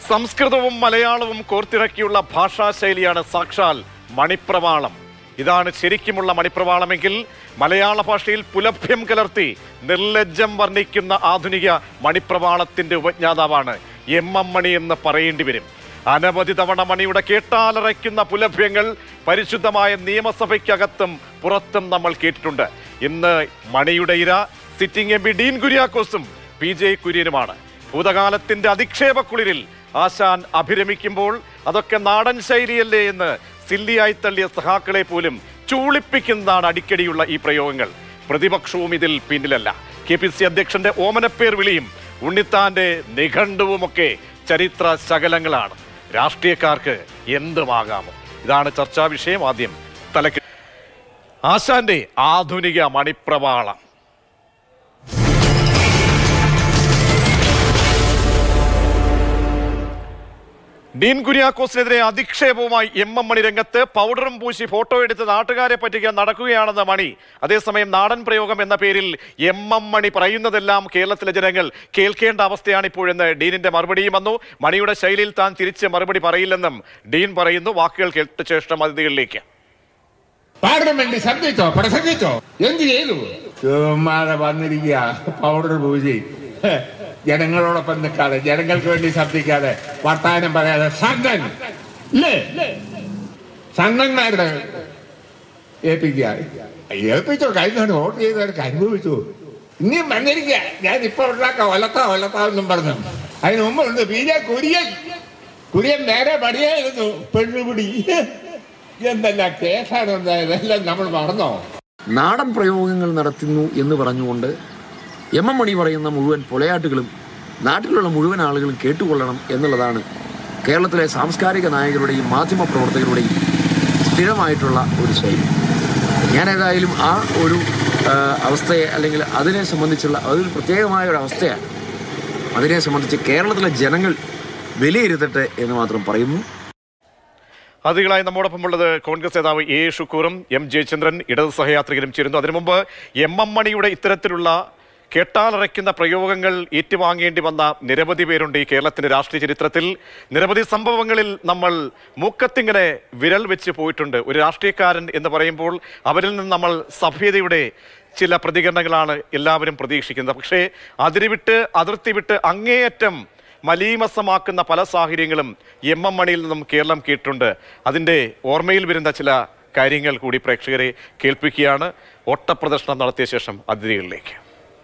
സംസ്കൃതവും മലയാളവും കോർത്തിണക്കിയുള്ള ഭാഷാശൈലിയാണ് സാക്ഷാൽ മണിപ്രവാളം ഇതാണ് ശരിക്കുമുള്ള മണിപ്രവാളമെങ്കിൽ മലയാള ഭാഷയിൽ പുലഭ്യം കലർത്തി നിർലജ്ജം വർണ്ണിക്കുന്ന ആധുനിക മണിപ്രവാളത്തിന്റെ ഉപജ്ഞാതാവാണ് എം എം മണി എന്ന് പറയേണ്ടി വരും അനവധി തവണ മണിയുടെ കേട്ടാലറയ്ക്കുന്ന പുലഭ്യങ്ങൾ പരിശുദ്ധമായ നിയമസഭയ്ക്കകത്തും പുറത്തും നമ്മൾ കേട്ടിട്ടുണ്ട് ഇന്ന് മണിയുടെ ഇര സിറ്റിംഗ് എം പി ഡീൻ കുര്യാക്കോസും പി ജെ കുര്യനുമാണ് ഭൂതകാലത്തിന്റെ അധിക്ഷേപക്കുളിരിൽ ആശാൻ അഭിരമിക്കുമ്പോൾ അതൊക്കെ നാടൻ ശൈലിയല്ലേ എന്ന് സില്ലിയായി തള്ളിയ സഹാക്കളെ പോലും ചൂളിപ്പിക്കുന്നതാണ് അടിക്കടിയുള്ള ഈ പ്രയോഗങ്ങൾ പ്രതിപക്ഷവും ഇതിൽ പിന്നിലല്ല കെ പി സി അധ്യക്ഷന്റെ ഓമനപ്പേർ വിളിയും ഉണ്ണിത്താന്റെ നിഘണ്ടുവുമൊക്കെ ചരിത്ര ശകലങ്ങളാണ് രാഷ്ട്രീയക്കാർക്ക് എന്തുമാകാമോ ഇതാണ് ചർച്ചാ വിഷയം ആദ്യം തലക്ക് ആശാന്റെ ആധുനിക മണിപ്രവാളം ഡീൻ കുര്യാക്കോസിനെതിരെ അധിക്ഷേപവുമായി എം എം മണി രംഗത്ത് പൗഡറും പൂശി ഫോട്ടോ എടുത്ത് നാട്ടുകാരെ പറ്റിക്കാൻ നടക്കുകയാണെന്ന മണി അതേസമയം നാടൻ പ്രയോഗം എന്ന പേരിൽ എം എം മണി പറയുന്നതെല്ലാം കേരളത്തിലെ ജനങ്ങൾ കേൾക്കേണ്ട അവസ്ഥയാണ് ഇപ്പോഴെന്ന് ഡീനിന്റെ മറുപടിയും വന്നു മണിയുടെ ശൈലിയിൽ താൻ തിരിച്ച് മറുപടി പറയില്ലെന്നും ഡീൻ പറയുന്നു വാക്കുകൾ കേട്ട ശേഷം അതിഥികളിലേക്ക് പാർലമെന്റ് ശബ്ദിച്ചോ പ്രസംഗിച്ചോ എന്ത് ചെയ്തു ചുമ്മാതെ വന്നിരിക്കുക പൗഡർ പൂജി ഹെ, ജനങ്ങളോടൊപ്പം നിൽക്കാതെ ജനങ്ങൾക്ക് വേണ്ടി ശബ്ദിക്കാതെ വർത്താനം പറയാതെ സംഘൻ ഇല്ലേ സംഘന്മാരുടെ ഏൽപ്പിക്കുക ഏൽപ്പിച്ചോ കഴിഞ്ഞ വോട്ട് ചെയ്തവർക്ക് അനുഭവിച്ചു ഇനിയും വന്നിരിക്കുക ഞാൻ ഇപ്പൊ ഉണ്ടാക്കാം ഒലത്താ ഒലത്താ എന്നും പറഞ്ഞു അതിന് മുമ്പുണ്ട് പി ജെ കുര്യൻ കുര്യൻ നേരെ പടിയായിരുന്നു പെണ്ണുപിടി എന്തെല്ലാം കേസാണ് ഉണ്ടായത് എല്ലാം നമ്മൾ മറന്നോ നാടൻ പ്രയോഗങ്ങൾ നടത്തുന്നു എന്ന് പറഞ്ഞുകൊണ്ട് എം എം മണി പറയുന്ന മുഴുവൻ പൊലയാട്ടുകളും നാട്ടിലുള്ള മുഴുവൻ ആളുകളും കേട്ടുകൊള്ളണം എന്നുള്ളതാണ് കേരളത്തിലെ സാംസ്കാരിക നായകരുടെയും മാധ്യമ പ്രവർത്തകരുടെയും സ്ഥിരമായിട്ടുള്ള ഒരു ശൈലി ഞാൻ ഏതായാലും ആ ഒരു ആ, അവസ്ഥയെ അല്ലെങ്കിൽ അതിനെ സംബന്ധിച്ചുള്ള അതൊരു പ്രത്യേകമായ ഒരു അവസ്ഥയാണ് അതിനെ സംബന്ധിച്ച് കേരളത്തിലെ ജനങ്ങൾ വിലയിരുത്തട്ടെ എന്ന് മാത്രം പറയുന്നു അതിഥികളായി നമ്മോടൊപ്പം ഉള്ളത് കോൺഗ്രസ് നേതാവ് എ ഷുക്കൂറും എം ജയചന്ദ്രൻ ഇടത് സഹയാത്രികരും ചേരുന്നു അതിനു മുമ്പ് എം എം മണിയുടെ ഇത്തരത്തിലുള്ള കേട്ടാലറയ്ക്കുന്ന പ്രയോഗങ്ങൾ ഏറ്റുവാങ്ങേണ്ടി വന്ന നിരവധി പേരുണ്ട് ഈ കേരളത്തിന്റെ രാഷ്ട്രീയ ചരിത്രത്തിൽ നിരവധി സംഭവങ്ങളിൽ നമ്മൾ മൂക്കത്തിങ്ങനെ വിരൽ വെച്ച് പോയിട്ടുണ്ട് ഒരു രാഷ്ട്രീയക്കാരൻ എന്ന് പറയുമ്പോൾ അവരിൽ നിന്ന് നമ്മൾ സഭ്യതയുടെ ചില പ്രതികരണങ്ങളാണ് എല്ലാവരും പ്രതീക്ഷിക്കുന്നത് പക്ഷേ അതിരുവിട്ട് അതിർത്തി വിട്ട് അങ്ങേയറ്റം മലീമസമാക്കുന്ന പല സാഹചര്യങ്ങളും എം എം മണിയിൽ നിന്നും കേരളം കേട്ടിട്ടുണ്ട് അതിൻ്റെ ഓർമ്മയിൽ വരുന്ന ചില കാര്യങ്ങൾ കൂടി പ്രേക്ഷകരെ കേൾപ്പിക്കുകയാണ് ഓട്ടപ്രദർശനം നടത്തിയ ശേഷം അതിഥികളിലേക്ക്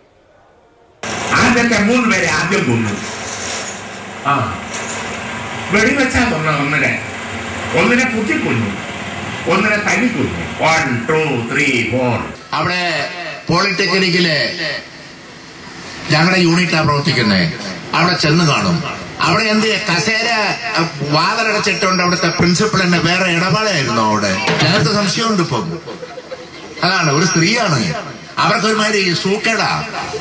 ആദ്യത്തെ മൂന്ന് പേരെ ആദ്യം കൊന്നു ആ വെടിവെച്ചാ കൊന്ന ഒന്നിനെ ഒന്നിനെ കുത്തിക്കൊന്നു ഒന്നിനെ തനി കൊന്നു വൺ ടു ത്രീ ഫോർ അവിടെ പോളിടെക്നിക്കിലെ ഞങ്ങളുടെ യൂണിറ്റാ പ്രവർത്തിക്കുന്നത് അവിടെ ചെന്ന് കാണും അവിടെ എന്ത് ചെയ്യ- കസേര അഹ്, വാതിലടച്ചിട്ടുണ്ട് അവിടുത്തെ പ്രിൻസിപ്പൾ തന്നെ വേറെ ഇടപാടായിരുന്നു അവിടെ ഞങ്ങൾക്ക് സംശയമുണ്ട് ഇപ്പം അതാണ് ഒരു സ്ത്രീയാണ് അവർക്കൊരുമാതിരി സൂക്കേടാ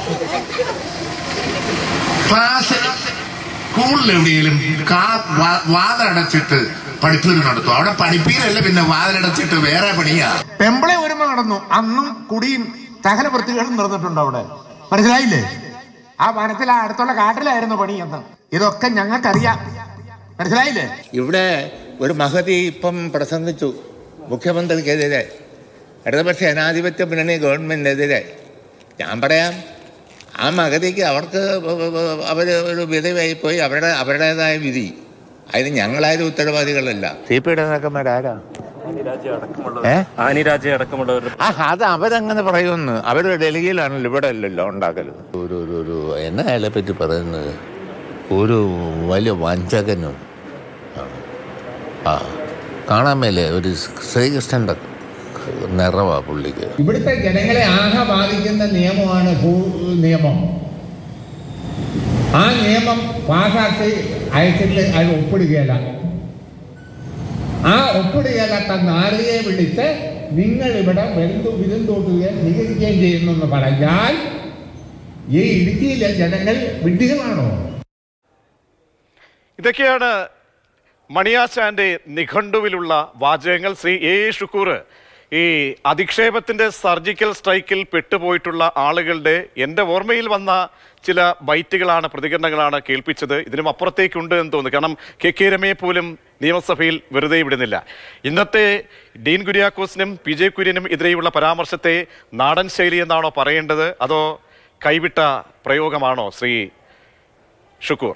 ക്ലാസ് സ്കൂളിൽ എവിടെയെങ്കിലും കാ വാ- വാതിലടച്ചിട്ട് പഠിപ്പീര് നടത്തും അവിടെ പഠിപ്പീരല്ല പിന്നെ വാതിലടച്ചിട്ട് വേറെ പണിയാ പെമ്പിളെ ഒരുമ നടന്നു അന്നും കുടിയും സകല വൃത്തികളും നടന്നിട്ടുണ്ട് അവിടെ മനസ്സിലായില്ലേ ആ വനത്തിൽ ആ അടുത്തുള്ള കാട്ടിലായിരുന്നു പണി എന്ന് ഇതൊക്കെ ഞങ്ങൾക്കറിയാം മനസ്സിലായില്ലേ ഇവിടെ ഒരു മഹതി ഇപ്പം പ്രസംഗിച്ചു മുഖ്യമന്ത്രിക്കെതിരെ ഇടതുപക്ഷ ജനാധിപത്യ മുന്നണി ഗവൺമെന്റിനെതിരെ ഞാൻ പറയാം ആ മഹതിക്ക് അവർക്ക് അവർ ഒരു വിധവയായി പോയി അവരുടെ അവരുടേതായ വിധി അതിന് ഞങ്ങളാരും ഉത്തരവാദികളല്ല സി പിയുടെ നേതാക്കന്മാരാരാ ഏ ആനിരാജ അടക്കമുള്ളവരുടെ ആ അത് അവരങ്ങനെ പറയുന്നു അവരുടെ ഡൽഹിയിലാണല്ലോ ഇവിടെ അല്ലല്ലോ ഉണ്ടാക്കല് ഒരു ഒരു ഒരു എന്നാ അയാളെ പറ്റി പറയുന്നത് ഒരു വലിയ വഞ്ചകനും ആണ്. ആ കാണാൻ മേലെ ഒരു ശ്രീകൃഷ്ണന്റെ നിറവാ പുള്ളിക്ക് ഇവിടുത്തെ ജനങ്ങളെ ആകെ ബാധിക്കുന്ന നിയമമാണ് ഭൂ നിയമം ആ നിയമം പാസാക്കി അയച്ചിട്ട് അത് ഒപ്പിടുകയല്ല ആ ഒപ്പിടുകയല്ലാത്ത നാരിയെ വിളിച്ച് നിങ്ങൾ ഇവിടെ വെന്തു വിരുന്തോട്ടുകയും സ്വീകരിക്കുകയും ചെയ്യുന്നു എന്ന് പറഞ്ഞാൽ ഈ ഇടുക്കിയിലെ ജനങ്ങൾ വിഡ്ഢികളാണോ ഇതൊക്കെയാണ് മണിയാശാന്റെ നിഘണ്ടുവിലുള്ള വാചകങ്ങൾ ശ്രീ എ ഷുക്കൂർ ഈ അധിക്ഷേപത്തിന്റെ സർജിക്കൽ സ്ട്രൈക്കിൽ പെട്ടുപോയിട്ടുള്ള ആളുകളുടെ എൻ്റെ ഓർമ്മയിൽ വന്ന ചില ബൈറ്റുകളാണ് പ്രതികരണങ്ങളാണ് കേൾപ്പിച്ചത് ഇതിനും അപ്പുറത്തേക്കുണ്ട് എന്ന് തോന്നുന്നു കാരണം കെ കെ രമയെ പോലും നിയമസഭയിൽ വെറുതെ വിടുന്നില്ല ഇന്നത്തെ ഡീൻ കുര്യാക്കോസിനും പി ജെ കുര്യനും എതിരെയുള്ള പരാമർശത്തെ നാടൻ ശൈലി എന്നാണോ പറയേണ്ടത് അതോ കൈവിട്ട പ്രയോഗമാണോ ശ്രീ ഷുക്കൂർ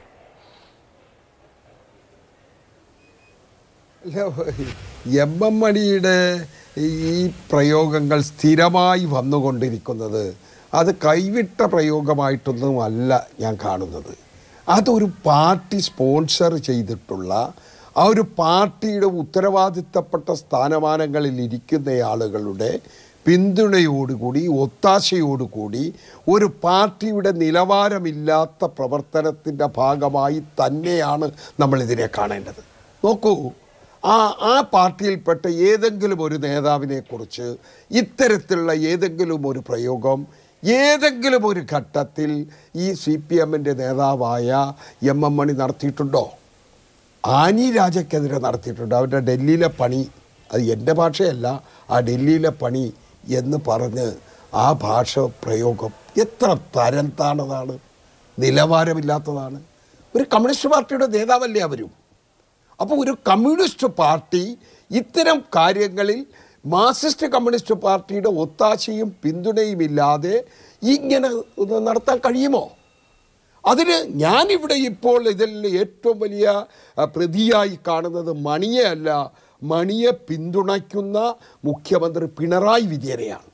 എം എം മണിയുടെ ഈ പ്രയോഗങ്ങൾ സ്ഥിരമായി വന്നുകൊണ്ടിരിക്കുന്നത് അത് കൈവിട്ട പ്രയോഗമായിട്ടൊന്നും അല്ല ഞാൻ കാണുന്നത് അതൊരു പാർട്ടി സ്പോൺസർ ചെയ്തിട്ടുള്ള ആ ഒരു പാർട്ടിയുടെ ഉത്തരവാദിത്തപ്പെട്ട സ്ഥാനമാനങ്ങളിൽ ഇരിക്കുന്ന ആളുകളുടെ പിന്തുണയോടുകൂടി ഒത്താശയോടുകൂടി ഒരു പാർട്ടിയുടെ നിലവാരമില്ലാത്ത പ്രവർത്തനത്തിൻ്റെ ഭാഗമായി തന്നെയാണ് നമ്മളിതിനെ കാണേണ്ടത് നോക്കൂ ആ ആ പാർട്ടിയിൽപ്പെട്ട ഏതെങ്കിലും ഒരു നേതാവിനെ കുറിച്ച് ഇത്തരത്തിലുള്ള ഏതെങ്കിലും ഒരു പ്രയോഗം ഏതെങ്കിലും ഒരു ഘട്ടത്തിൽ ഈ സി പി എമ്മിൻ്റെ നേതാവായ എം എം മണി നടത്തിയിട്ടുണ്ടോ ആനി രാജയ്ക്കെതിരെ നടത്തിയിട്ടുണ്ട് അവരുടെ ഡൽഹിയിലെ പണി അത് എൻ്റെ ഭാഷയല്ല ആ ഡൽഹിയിലെ പണി എന്ന് പറഞ്ഞ് ആ ഭാഷ പ്രയോഗം എത്ര തരം താണതാണ് നിലവാരമില്ലാത്തതാണ് ഒരു കമ്മ്യൂണിസ്റ്റ് പാർട്ടിയുടെ നേതാവല്ലേ അവരും അപ്പോൾ ഒരു കമ്മ്യൂണിസ്റ്റ് പാർട്ടി ഇത്തരം കാര്യങ്ങളിൽ മാർക്സിസ്റ്റ് കമ്മ്യൂണിസ്റ്റ് പാർട്ടിയുടെ ഒത്താശയും പിന്തുണയും ഇല്ലാതെ ഇങ്ങനെ ഇത് നടത്താൻ കഴിയുമോ അതിന് ഞാനിവിടെ ഇപ്പോൾ ഇതിൽ ഏറ്റവും വലിയ അഹ്, പ്രതിയായി കാണുന്നത് മണിയെ അല്ല മണിയെ പിന്തുണയ്ക്കുന്ന മുഖ്യമന്ത്രി പിണറായി വിജയനെയാണ്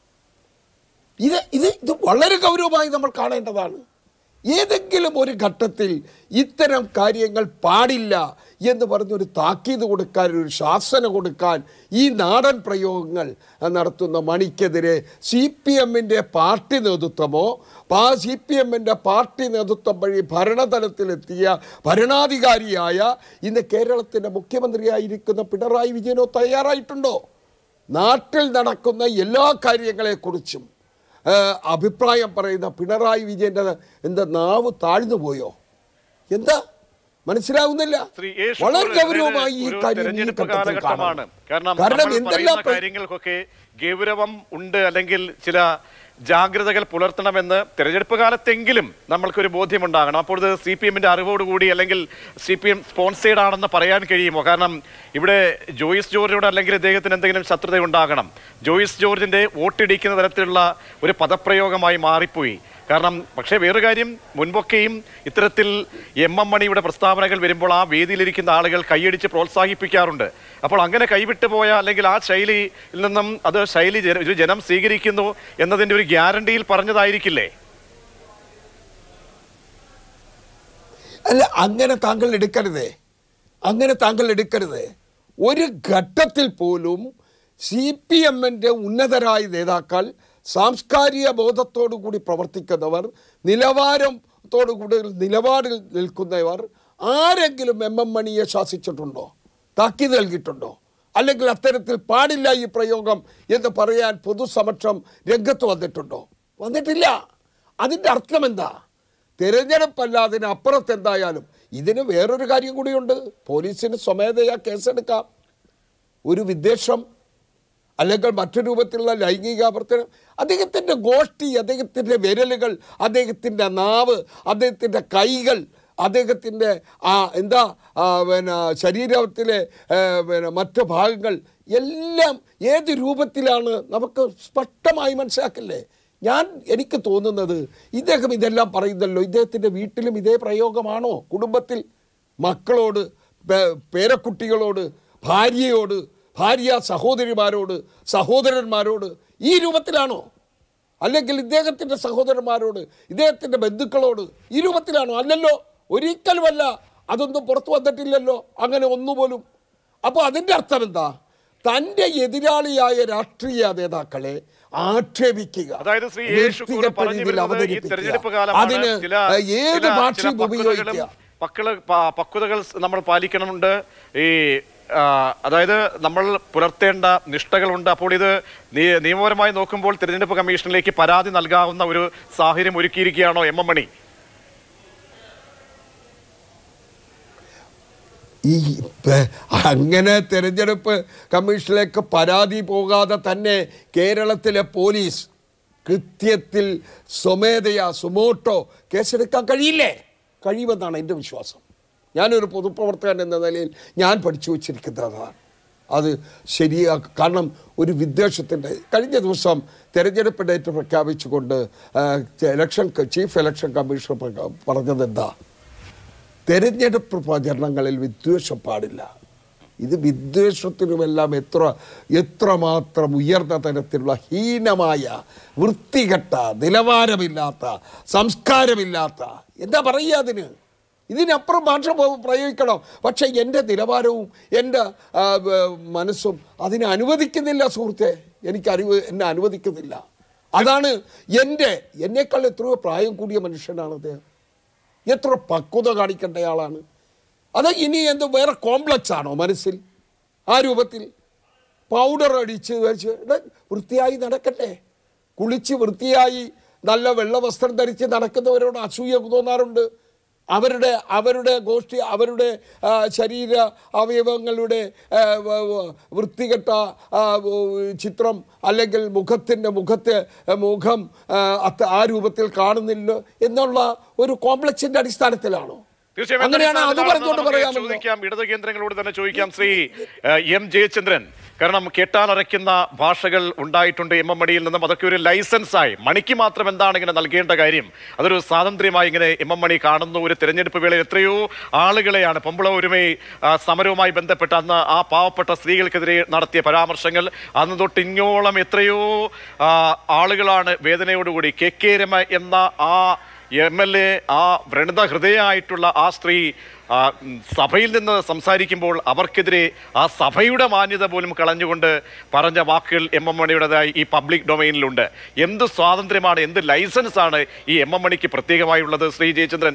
ഇത് ഇത് ഇത് വളരെ ഗൗരവമായി നമ്മൾ കാണേണ്ടതാണ് ഏതെങ്കിലും ഒരു ഘട്ടത്തിൽ ഇത്തരം കാര്യങ്ങൾ പാടില്ല എന്ന് പറഞ്ഞൊരു താക്കീത് കൊടുക്കാൻ ഒരു ശാസന കൊടുക്കാൻ ഈ നാടൻ പ്രയോഗങ്ങൾ നടത്തുന്ന മണിക്കെതിരെ സി പി എമ്മിൻ്റെ പാർട്ടി നേതൃത്വമോ പാ സി പി എമ്മിൻ്റെ പാർട്ടി നേതൃത്വം വഴി ഭരണതലത്തിലെത്തിയ ഭരണാധികാരിയായ ഇന്ന് കേരളത്തിൻ്റെ മുഖ്യമന്ത്രിയായിരിക്കുന്ന പിണറായി വിജയനോ തയ്യാറായിട്ടുണ്ടോ നാട്ടിൽ നടക്കുന്ന എല്ലാ കാര്യങ്ങളെക്കുറിച്ചും ആ, അഭിപ്രായം പറയുന്ന പിണറായി വിജയൻ്റെ എന്താ നാവ് താഴ്ന്നു പോയോ എന്താ മനസ്സിലാവുന്നില്ല ശ്രീ എ. ഷുക്കൂർ, വളരെ ഗൗരവമായി ഈ ഒരു കാര്യം ഈ തെരഞ്ഞെടുപ്പ് ഘട്ടത്തിൽ കാലഘട്ടമാണ് കാണണം കാരണം കാരണം നമ്മൾ എന്തെല്ലാം പറയുന്ന പ്ര- കാര്യങ്ങൾക്കൊക്കെ ഗൗരവം ഉണ്ട് അല്ലെങ്കിൽ ചില ജാഗ്രതകൾ പുലർത്തണമെന്ന് തെരഞ്ഞെടുപ്പ് കാലത്തെങ്കിലും നമ്മൾക്കൊരു ബോധ്യമുണ്ടാകണം അപ്പോൾ ഇത് സി പി എമ്മിന്റെ അറിവോടുകൂടി അല്ലെങ്കിൽ സി പി എം സ്പോൺസേഡ് ആണെന്ന് പറയാൻ കഴിയുമോ കാരണം ഇവിടെ ജോയിസ് ജോർജിനോട് അല്ലെങ്കിൽ ഇദ്ദേഹത്തിന് എന്തെങ്കിലും ശത്രുത ഉണ്ടാകണം ജോയിസ് ജോർജിന്റെ വോട്ടിടിക്കുന്ന തരത്തിലുള്ള ഒരു പദപ്രയോഗമായി മാറിപ്പോയി കാരണം പക്ഷേ വേറൊരു കാര്യം മുൻപൊക്കെയും ഇത്തരത്തിൽ എം എം മണിയുടെ പ്രസ്താവനകൾ വരുമ്പോൾ ആ വേദിയിലിരിക്കുന്ന ആളുകൾ കൈയടിച്ച് പ്രോത്സാഹിപ്പിക്കാറുണ്ട് അപ്പോൾ അങ്ങനെ കൈവിട്ടു പോയ അല്ലെങ്കിൽ ആ ശൈലിയിൽ നിന്നും അത് ശൈലി ജന- ഒരു ജനം സ്വീകരിക്കുന്നു എന്നതിൻ്റെ ഒരു ഗ്യാരണ്ടിയിൽ പറഞ്ഞതായിരിക്കില്ലേ അല്ല അങ്ങനെ താങ്കൾ എടുക്കരുതേ അങ്ങനെ താങ്കൾ എടുക്കരുത് ഒരു ഘട്ടത്തിൽ പോലും സി പി എമ്മിൻ്റെ ഉന്നതരായ നേതാക്കൾ സാംസ്കാരിക ബോധത്തോടു കൂടി പ്രവർത്തിക്കുന്നവർ നിലവാരത്തോടു കൂടി നിലപാടിൽ നിൽക്കുന്നവർ ആരെങ്കിലും എം എം മണിയെ ശാസിച്ചിട്ടുണ്ടോ താക്കീത് നൽകിയിട്ടുണ്ടോ അല്ലെങ്കിൽ അത്തരത്തിൽ പാടില്ല ഈ പ്രയോഗം എന്ന് പറയാൻ പൊതുസമക്ഷം രംഗത്ത് വന്നിട്ടുണ്ടോ വന്നിട്ടില്ല അതിൻ്റെ അർത്ഥം എന്താ തിരഞ്ഞെടുപ്പല്ലാതെ അപ്പുറത്ത് എന്തായാലും ഇതിന് വേറൊരു കാര്യം കൂടിയുണ്ട് പോലീസിന് സ്വമേധയാ കേസെടുക്കാം ഒരു വിദ്വേഷം അല്ലെങ്കിൽ മറ്റു രൂപത്തിലുള്ള ലൈംഗിക പ്രവർത്തനം അദ്ദേഹത്തിൻ്റെ ഗോഷ്ഠി അദ്ദേഹത്തിൻ്റെ വിരലുകൾ അദ്ദേഹത്തിൻ്റെ നാവ് അദ്ദേഹത്തിൻ്റെ കൈകൾ അദ്ദേഹത്തിൻ്റെ ആ എന്താ ആ, പിന്നെ ശരീരത്തിലെ ഏ, പിന്നെ മറ്റു ഭാഗങ്ങൾ എല്ലാം ഏത് രൂപത്തിലാണ് നമുക്ക് സ്പഷ്ടമായി മനസ്സിലാക്കില്ലേ ഞാൻ എനിക്ക് തോന്നുന്നത് ഇദ്ദേഹം ഇതെല്ലാം പറയുന്നല്ലോ ഇദ്ദേഹത്തിൻ്റെ വീട്ടിലും ഇതേ പ്രയോഗമാണോ കുടുംബത്തിൽ മക്കളോട് പേ- പേരക്കുട്ടികളോട് ഭാര്യയോട് ഭാര്യ സഹോദരിമാരോട് സഹോദരന്മാരോട് ഈ രൂപത്തിലാണോ അല്ലെങ്കിൽ ഇദ്ദേഹത്തിൻ്റെ സഹോദരന്മാരോട് ഇദ്ദേഹത്തിൻ്റെ ബന്ധുക്കളോട് ഈ രൂപത്തിലാണോ അല്ലല്ലോ ഒരിക്കലുമല്ല അതൊന്നും പുറത്തു വന്നിട്ടില്ലല്ലോ അങ്ങനെ ഒന്നുപോലും അപ്പോൾ അതിൻ്റെ അർത്ഥം എന്താ തൻ്റെ എതിരാളിയായ രാഷ്ട്രീയ നേതാക്കളെ ആക്ഷേപിക്കുക അതായത് ശ്രീ എ. ഷുക്കൂർ വ്യക്തിഗത പറഞ്ഞു രീതിയിൽ വരുന്നത് ഈ അവതരിപ്പിക്കുക തെരഞ്ഞെടുപ്പ് കാലമാണ് അതിന് ചില ഏത് ചില- ഭാഷയും ചില പക്വതകളും ഉപയോഗിക്കുക പക്കള പ- പക്വതകൾ നമ്മൾ പാലിക്കണമുണ്ട് ഈ ആ, അതായത് നമ്മൾ പുലർത്തേണ്ട നിഷ്ഠകളുണ്ട് അപ്പോൾ ഇത് നിയ- നിയമപരമായി നോക്കുമ്പോൾ തിരഞ്ഞെടുപ്പ് കമ്മീഷനിലേക്ക് പരാതി നൽകാവുന്ന ഒരു സാഹചര്യം ഒരുക്കിയിരിക്കുകയാണോ എം എം മണി ഈ പ- അങ്ങനെ തെരഞ്ഞെടുപ്പ് കമ്മീഷനിലേക്ക് പരാതി പോകാതെ തന്നെ കേരളത്തിലെ പോലീസ് കൃത്യത്തിൽ സ്വമേധയാ സുമോട്ടോ കേസെടുക്കാൻ കഴിയില്ലേ കഴിയുമെന്നാണ് എൻ്റെ വിശ്വാസം ഞാനൊരു പൊതുപ്രവർത്തകൻ എന്ന നിലയിൽ ഞാൻ പഠിച്ചു വച്ചിരിക്കുന്നതാണ് അത് ശരിയാ കാരണം ഒരു വിദ്വേഷത്തിൻ്റെ കഴിഞ്ഞ ദിവസം തെരഞ്ഞെടുപ്പ് ഡേറ്റ് പ്രഖ്യാപിച്ചുകൊണ്ട് ആ, ഇലക്ഷൻ ചീഫ് ഇലക്ഷൻ കമ്മീഷണർ പ്രഖ്യാ- പറഞ്ഞത് എന്താ തെരഞ്ഞെടുപ്പ് പ്രചരണങ്ങളിൽ വിദ്വേഷം പാടില്ല ഇത് വിദ്വേഷത്തിനുമെല്ലാം എത്ര എത്രമാത്രം ഉയർന്ന തരത്തിലുള്ള ഹീനമായ വൃത്തികെട്ട നിലവാരമില്ലാത്ത സംസ്കാരമില്ലാത്ത എന്താ പറയുക അതിന് ഇതിനപ്പുറം ഭാഷ പ- പ്രയോഗിക്കണം പക്ഷേ എൻ്റെ നിലവാരവും എൻ്റെ ആ, വ- മനസ്സും അതിനെ അനുവദിക്കുന്നില്ല സുഹൃത്തെ എനിക്ക് അനുവ എന്നെ അനുവദിക്കുന്നില്ല അതാണ് എൻ്റെ എന്നേക്കാൾ എത്രയോ പ്രായം കൂടിയ മനുഷ്യനാണ് അദ്ദേഹം എത്ര പക്വത കാണിക്കേണ്ടയാളാണ് അത് ഇനി എന്ത് വേറെ കോംപ്ലക്സ് ആണോ മനസ്സിൽ ആ രൂപത്തിൽ പൗഡർ അടിച്ച് വെച്ച് ഇത് വൃത്തിയായി നടക്കട്ടെ കുളിച്ച് വൃത്തിയായി നല്ല വെള്ള വസ്ത്രം ധരിച്ച് നടക്കുന്നവരോട് അസൂയ തോന്നാറുണ്ട് അവരുടെ അവരുടെ ഗോഷ്ഠി അവരുടെ ആ, ശരീര അവയവങ്ങളുടെ ആ, വ- വ- വൃത്തികെട്ട ആ, വ- ചിത്രം അല്ലെങ്കിൽ മുഖത്തിൻ്റെ മുഖത്തെ ആ, മുഖം ആ, അത്ത- ആ രൂപത്തിൽ കാണുന്നില്ല എന്നുള്ള ഒരു കോംപ്ലക്സിൻ്റെ അടിസ്ഥാനത്തിലാണോ തീർച്ചയായും അങ്ങനെയാണ് അത് എന്തായാലും പറഞ്ഞുകൊണ്ട് നമുക്ക് പറയാമല്ലോ ചോദിക്കാം ഇടത് കേന്ദ്രങ്ങളോട് തന്നെ ചോദിക്കാം ശ്രീ ഏഹ്, എം ജയചന്ദ്രൻ കാരണം കേട്ടാലറയ്ക്കുന്ന ഭാഷകൾ ഉണ്ടായിട്ടുണ്ട് എം എം മണിയിൽ നിന്നും അതൊക്കെ ഒരു ലൈസൻസായി മണിക്ക് മാത്രം എന്താണ് ഇങ്ങനെ നൽകേണ്ട കാര്യം അതൊരു സ്വാതന്ത്ര്യമായി ഇങ്ങനെ എം എം മണി കാണുന്നു ഒരു തെരഞ്ഞെടുപ്പ് വേളയിൽ എത്രയോ ആളുകളെയാണ് പമ്പുള ഒരുമൈ ആ, സമരവുമായി ബന്ധപ്പെട്ട് അന്ന് ആ പാവപ്പെട്ട സ്ത്രീകൾക്കെതിരെ നടത്തിയ പരാമർശങ്ങൾ അന്ന് തൊട്ട് ഇങ്ങോളം എത്രയോ ആ, ആളുകളാണ് വേദനയോടുകൂടി കെ കെ രമ എന്ന ആ എം എൽ എ ആ വ്രണത ഹൃദയമായിട്ടുള്ള ആ സ്ത്രീ ആ, ഉം, സഭയിൽ നിന്ന് സംസാരിക്കുമ്പോൾ അവർക്കെതിരെ ആ സഭയുടെ മാന്യത പോലും കളഞ്ഞുകൊണ്ട് പറഞ്ഞ വാക്കുകൾ എം എം മണിയുടേതായി ഈ പബ്ലിക് ഡൊമൈനിലുണ്ട് എന്ത് സ്വാതന്ത്ര്യമാണ് എന്ത് ലൈസൻസ് ആണ് ഈ എം എം മണിക്ക് പ്രത്യേകമായുള്ളത് ശ്രീ ജയചന്ദ്രൻ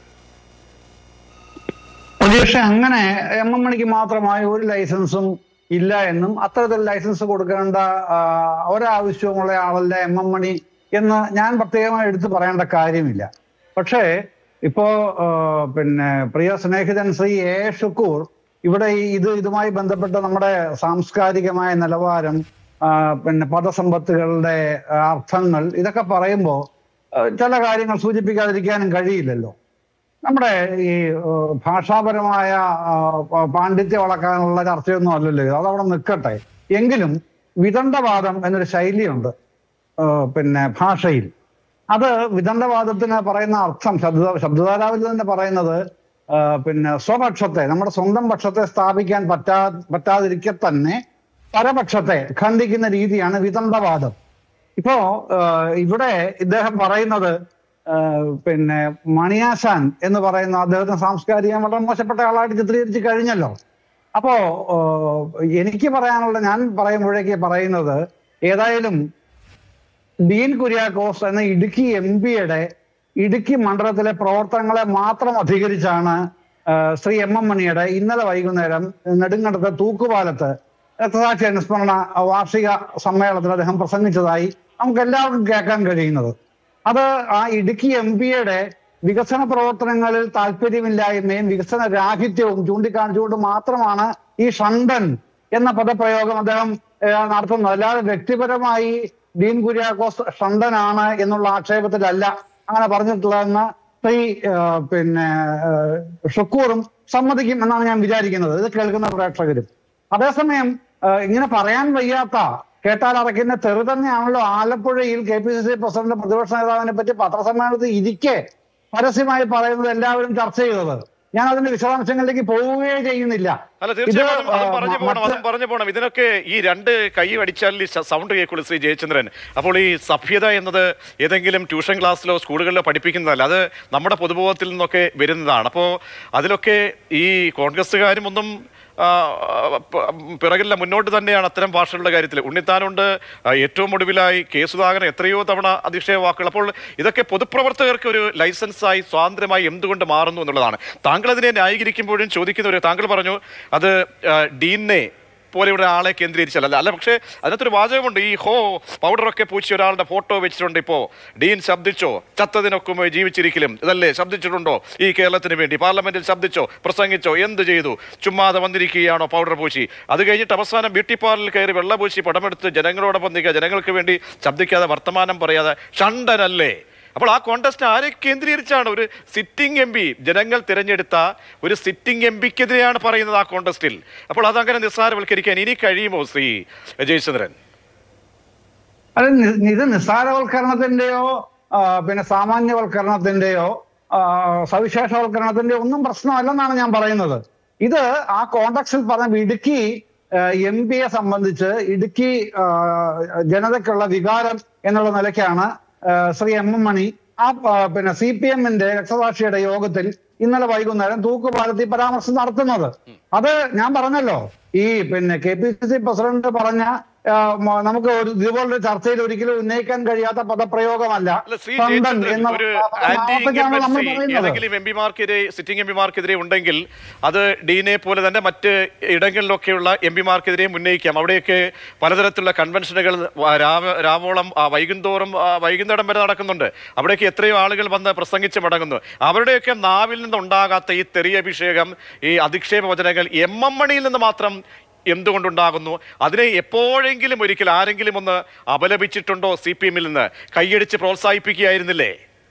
പക്ഷേ അങ്ങനെ എം എം മണിക്ക് മാത്രമായി ഒരു ലൈസൻസും ഇല്ല എന്നും അത്തരത്തിൽ ലൈസൻസ് കൊടുക്കേണ്ട ആ, ഒരാവശ്യവുമുള്ള ആളല്ല എം എം മണി എന്ന് ഞാൻ പ്രത്യേകമായി എടുത്തു പറയേണ്ട കാര്യമില്ല പക്ഷേ ഇപ്പോ ആ, പിന്നെ പ്രിയ സ്നേഹിതൻ ശ്രീ എ ഷുക്കൂർ ഇവിടെ ഈ ഇത് ഇതുമായി ബന്ധപ്പെട്ട നമ്മുടെ സാംസ്കാരികമായ നിലവാരം ആ, പിന്നെ പദസമ്പത്തുകളുടെ ആ, അർത്ഥങ്ങൾ ഇതൊക്കെ പറയുമ്പോൾ ചില കാര്യങ്ങൾ സൂചിപ്പിക്കാതിരിക്കാനും കഴിയില്ലല്ലോ നമ്മുടെ ഈ ഏഹ്, ഭാഷാപരമായ ആ, പ- പാണ്ഡിത്യം വളക്കാനുള്ള ചർച്ചയൊന്നും അല്ലല്ലോ ഇത്. അതവിടെ നിൽക്കട്ടെ എങ്കിലും വിദണ്ഡവാദം എന്നൊരു ശൈലിയുണ്ട് ഏഹ്, പിന്നെ ഭാഷയിൽ അത് വിദണ്ഡവാദത്തിന് പറയുന്ന അർത്ഥം ശബ്ദ ശബ്ദധാരാവിൽ തന്നെ പറയുന്നത് ഏഹ്, പിന്നെ സ്വപക്ഷത്തെ നമ്മുടെ സ്വന്തം പക്ഷത്തെ സ്ഥാപിക്കാൻ പറ്റാ പറ്റാതിരിക്കെ തന്നെ പരപക്ഷത്തെ ഖണ്ഡിക്കുന്ന രീതിയാണ് വിദണ്ഡവാദം ഇപ്പോ ഏഹ്, ഇവിടെ ഇദ്ദേഹം പറയുന്നത് ഏഹ്, പിന്നെ മണിയാശാൻ എന്ന് പറയുന്ന അദ്ദേഹത്തിന് സാംസ്കാരികം വളരെ മോശപ്പെട്ട ആളായിട്ട് ചിത്രീകരിച്ച് കഴിഞ്ഞല്ലോ അപ്പോ ഏഹ്, എനിക്ക് പറയാനുള്ള ഞാൻ പറയുമ്പോഴേക്ക് പറയുന്നത് ഏതായാലും ഡീൻ കുര്യാക്കോസ് എന്ന ഇടുക്കി എം പിയുടെ ഇടുക്കി മണ്ഡലത്തിലെ പ്രവർത്തനങ്ങളെ മാത്രം അധികരിച്ചാണ് ആ, ശ്രീ എം എം മണിയുടെ ഇന്നലെ വൈകുന്നേരം നെടുങ്കണ്ടത്തെ തൂക്കുപാലത്ത് രക്തസാക്ഷി അനുസ്മരണ വാർഷിക സമ്മേളനത്തിൽ അദ്ദേഹം പ്രസംഗിച്ചതായി നമുക്ക് എല്ലാവർക്കും കേൾക്കാൻ കഴിയുന്നത് അത് ആ ഇടുക്കി എം പിയുടെ വികസന പ്രവർത്തനങ്ങളിൽ താല്പര്യമില്ലായ്മയും വികസന രാഹിത്യവും ചൂണ്ടിക്കാണിച്ചുകൊണ്ട് മാത്രമാണ് ഈ ഷണ്ടൻ എന്ന പദപ്രയോഗം അദ്ദേഹം ഏഹ്, നടത്തുന്നത് അല്ലാതെ വ്യക്തിപരമായി ഡീൻ കുര്യാക്കോസ് ഷണ്ടനാണ് എന്നുള്ള ആക്ഷേപത്തിലല്ല അങ്ങനെ പറഞ്ഞിട്ടുള്ളതെന്ന് ശ്രീ ഏഹ്, പിന്നെ ഏഹ്, ഷുക്കൂറും സമ്മതിക്കും എന്നാണ് ഞാൻ വിചാരിക്കുന്നത് ഇത് കേൾക്കുന്ന പ്രേക്ഷകരും അതേസമയം ഏഹ്, ഇങ്ങനെ പറയാൻ വയ്യാത്ത കേട്ടാൽ അറയ്ക്കുന്ന തെറി തന്നെയാണല്ലോ ആലപ്പുഴയിൽ K P C C president പ്രതിപക്ഷ നേതാവിനെ പറ്റി പത്രസമ്മേളനത്തിൽ ഇരിക്കെ പരസ്യമായി പറയുന്നത് എല്ലാവരും ചർച്ച ചെയ്തത് ഞാൻ അതിന്റെ വിശദാംശങ്ങളിലേക്ക് പോവുകയേ ചെയ്യുന്നില്ല അല്ല തീർച്ചയായും ഇത്, അതും അതും ആ, പറഞ്ഞു പോകണം മറ്റ് അതും പറഞ്ഞു പോകണം ഇതിനൊക്കെ ഈ രണ്ട് കൈ അടിച്ചാൽ ഈ സ- സൗണ്ട് കേൾക്കുള്ളൂ ശ്രീ ജയചന്ദ്രൻ അപ്പോൾ ഈ സഭ്യത എന്നത് ഏതെങ്കിലും ട്യൂഷൻ ക്ലാസ്സിലോ സ്കൂളുകളിലോ പഠിപ്പിക്കുന്നതല്ല അത് നമ്മുടെ പൊതുബോധത്തിൽ നിന്നൊക്കെ വരുന്നതാണ് അപ്പോൾ അതിലൊക്കെ ഈ കോൺഗ്രസ്സുകാരും ഒന്നും ആ, പ- പിറകില്ല മുന്നോട്ട് തന്നെയാണ് അത്തരം ഭാഷകളുടെ കാര്യത്തിൽ ഉണ്ണിത്താനുണ്ട് ആ, ഏറ്റവും ഒടുവിലായി കെ സുധാകരൻ എത്രയോ തവണ അതിശയ വാക്കുകൾ അപ്പോൾ ഇതൊക്കെ പൊതുപ്രവർത്തകർക്ക് ഒരു ലൈസൻസായി സ്വാതന്ത്ര്യമായി എന്തുകൊണ്ട് മാറുന്നു എന്നുള്ളതാണ് താങ്കൾ അതിനെ ന്യായീകരിക്കുമ്പോഴും ചോദിക്കുന്ന ഒരു താങ്കൾ പറഞ്ഞു അത് ആ, ഡീനെ പോലെയുള്ള ആളെ കേന്ദ്രീകരിച്ചല്ല അല്ല പക്ഷേ അതിനകത്തൊരു വാചകമുണ്ട് ഈ ഹോ പൗഡറൊക്കെ പൂച്ചി ഒരാളുടെ ഫോട്ടോ വെച്ചിട്ടുണ്ട് ഇപ്പോൾ ഡീൻ ശബ്ദിച്ചോ ചത്തതിനൊക്കെ ജീവിച്ചിരിക്കലും ഇതല്ലേ ശബ്ദിച്ചിട്ടുണ്ടോ ഈ കേരളത്തിന് വേണ്ടി പാർലമെന്റിൽ ശബ്ദിച്ചോ പ്രസംഗിച്ചോ എന്ത് ചെയ്തു ചുമ്മാതെ വന്നിരിക്കുകയാണോ പൗഡർ പൂച്ചി അത് കഴിഞ്ഞിട്ട് അവസാനം ബ്യൂട്ടി പാർലറിൽ കയറി വെള്ള പൂച്ചി പടമെടുത്ത് ജനങ്ങളോടൊപ്പം നിൽക്കുക ജനങ്ങൾക്ക് വേണ്ടി ശബ്ദിക്കാതെ വർത്തമാനം പറയാതെ ഷണ്ടനല്ലേ അപ്പോൾ ആ കോണ്ടസ്റ്റ് ആരെ കേന്ദ്രീകരിച്ചാണ് ഒരു സിറ്റിംഗ് എം പി ജനങ്ങൾ തിരഞ്ഞെടുത്ത ഒരു സിറ്റിംഗ് എം പിക്കെതിരെയാണ് പറയുന്നത് ആ കോണ്ടസ്റ്റിൽ അപ്പോൾ അതങ്ങനെ നിസ്സാരവൽക്കരിക്കാൻ ഇനി കഴിയുമോ ശ്രീ ജയചന്ദ്രൻ അത് നി- ഇത് നിസ്സാരവൽക്കരണത്തിന്റെയോ ആ, പിന്നെ സാമാന്യവൽക്കരണത്തിന്റെയോ ആ, സവിശേഷവൽക്കരണത്തിന്റെയോ ഒന്നും പ്രശ്നമല്ലെന്നാണ് ഞാൻ പറയുന്നത് ഇത് ആ കോണ്ടക്സിൽ പറഞ്ഞ ഇടുക്കി എം പിയെ സംബന്ധിച്ച് ഇടുക്കി ആ, ജനതയ്ക്കുള്ള വികാരം എന്നുള്ള നിലയ്ക്കാണ് ആ, ശ്രീ എം എം മണി ആ ആ, പിന്നെ സി പി എമ്മിന്റെ രക്തസാക്ഷിയുടെ യോഗത്തിൽ ഇന്നലെ വൈകുന്നേരം തൂക്കുപാലത്തിൽ പരാമർശം നടത്തുന്നത് അത് ഞാൻ പറഞ്ഞല്ലോ ഈ പിന്നെ K P C C president പറഞ്ഞ ആ, മ- നമുക്ക് ഒരു ഇതുപോലൊരു ചർച്ചയിൽ ഒരിക്കലും ഉന്നയിക്കാൻ കഴിയാത്ത പദപ്രയോഗമല്ല അല്ല ശ്രീ സ്വന്തം ജയചന്ദ്രൻ എന്ന ഒരു പദം ആന്റി ആവർത്തിച്ചാണ് നമ്മൾ ഇൻകംബൻസി പറയുന്നത് ഏതെങ്കിലും എം പിമാർക്കെതിരെ സിറ്റിംഗ് എം പിമാർക്കെതിരെ ഉണ്ടെങ്കിൽ അത് ഡീനെ പോലെ തന്നെ മറ്റ് ഇടങ്ങളിലൊക്കെയുള്ള എം പിമാർക്കെതിരെയും ഉന്നയിക്കാം അവിടെയൊക്കെ പലതരത്തിലുള്ള കൺവെൻഷനുകൾ വ- രാവ- രാവോളം ആ, വൈകുന്തോറും ആ, വൈകുന്നേരം വരെ നടക്കുന്നുണ്ട് അവിടേക്ക് എത്രയോ ആളുകൾ വന്ന് പ്രസംഗിച്ച് മടങ്ങുന്നു അവരുടെയൊക്കെ നാവിൽ നിന്നുണ്ടാകാത്ത ഈ തെറിയഭിഷേകം ഈ അധിക്ഷേപ വചനങ്ങൾ എം എം മണിയിൽ നിന്ന് മാത്രം എന്തുകൊണ്ടുണ്ടാകുന്നു അതിനെ എപ്പോഴെങ്കിലും ഒരിക്കൽ ആരെങ്കിലും ഒന്ന് അപലപിച്ചിട്ടുണ്ടോ സി പി എമ്മിൽ നിന്ന് കൈയടിച്ച് പ്രോത്സാഹിപ്പിക്കുകയായിരുന്നില്ലേ